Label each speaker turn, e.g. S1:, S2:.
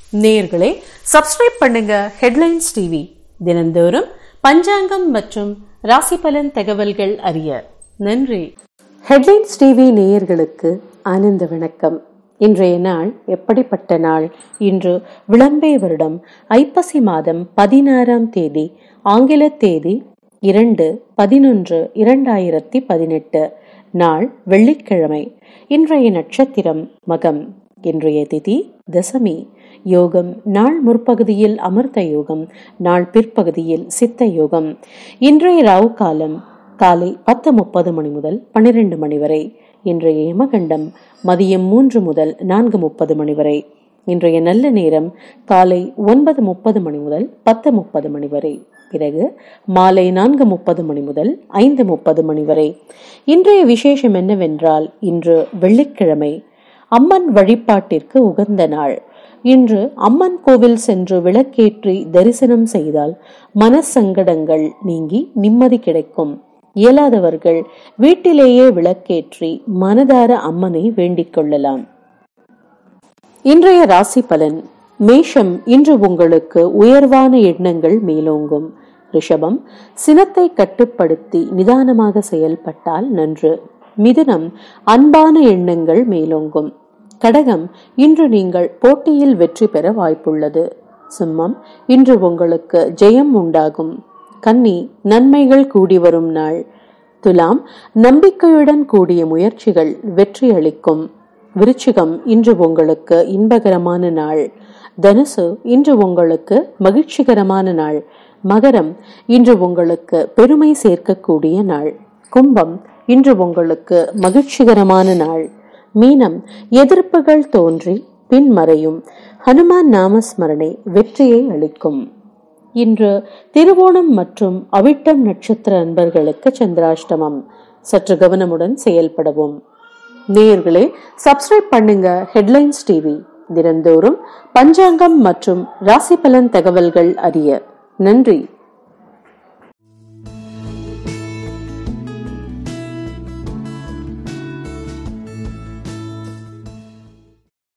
S1: நேயர்களே சப்ஸ்கிரைப் பண்ணுங்க headlines TV தினந்தோறும் பஞ்சாங்கம் மற்றும் ராசி பலன் தகவல்கள் அறிய நன்றி ஹெட்லைன்ஸ் டிவி நேயர்களுக்கு ஆனந்த வணக்கம் இன்றைய நாள் எப்படிப்பட்ட நாள் இன்று விளம்பே வருடம் ஐப்பசி மாதம் பதினாறாம் தேதி ஆங்கில தேதி இரண்டு பதினொன்று இரண்டாயிரத்தி பதினெட்டு நாள் வெள்ளிக்கிழமை இன்றைய நட்சத்திரம் மகம் இன்றைய திதி தசமி யோகம் நாள் முற்பகுதியில் அமிர்த யோகம் நாள் பிற்பகுதியில் சித்த யோகம் இன்றைய ராவு காலம் காலை பத்து முப்பது மணி முதல் பன்னிரண்டு மணி வரை இன்றைய யமகண்டம் மதியம் மூன்று முதல் நான்கு முப்பது மணி வரை இன்றைய நல்ல நேரம் காலை ஒன்பது முப்பது மணி முதல் பத்து முப்பது மணி வரை பிறகு மாலை நான்கு முப்பது மணி முதல் ஐந்து முப்பது மணி வரை இன்றைய விசேஷம் என்னவென்றால் இன்று வெள்ளிக்கிழமை அம்மன் வழிபாட்டிற்கு உகந்த நாள் இன்று அம்மன் கோவில் சென்று விளக்கேற்றி தரிசனம் செய்தால் மனசங்கடங்கள் நீங்கி நிம்மதி கிடைக்கும் இயலாதவர்கள் வீட்டிலேயே விளக்கேற்றி மனதார அம்மனை வேண்டிக் கொள்ளலாம் இன்றைய ராசி பலன் மேஷம் இன்று உங்களுக்கு உயர்வான எண்ணங்கள் மேலோங்கும் ரிஷபம் சினத்தை கட்டுப்படுத்தி நிதானமாக செயல்பட்டால் நன்று மிதுனம் அன்பான எண்ணங்கள் மேலோங்கும் கடகம் இன்று நீங்கள் போட்டியில் வெற்றி பெற வாய்ப்புள்ளது சிம்மம் இன்று உங்களுக்கு ஜெயம் உண்டாகும் கன்னி நன்மைகள் கூடி வரும் நாள் துலாம் நம்பிக்கையுடன் கூடிய முயற்சிகள் வெற்றி அளிக்கும் விருச்சிகம் இன்று உங்களுக்கு இன்பகரமான நாள் தனுசு இன்று உங்களுக்கு மகிழ்ச்சிகரமான நாள் மகரம் இன்று உங்களுக்கு பெருமை சேர்க்கக்கூடிய நாள் கும்பம் இன்று உங்களுக்கு மகிழ்ச்சிகரமான நாள் மீனம் எதிர்ப்புகள் தோன்றி பின்மறையும் ஹனுமான் நாமஸ்மரணை வெற்றியை அளிக்கும் இன்று திருவோணம் மற்றும் அவிட்டம் நட்சத்திர அன்பர்களுக்கு சந்திராஷ்டமம் சற்று கவனமுடன் செயல்படவும் நேயர்களே சப்ஸ்கிரைப் பண்ணுங்க ஹெட்லைன்ஸ் டிவி தினந்தோறும் பஞ்சாங்கம் மற்றும் ராசி பலன் தகவல்கள் அறிய நன்றி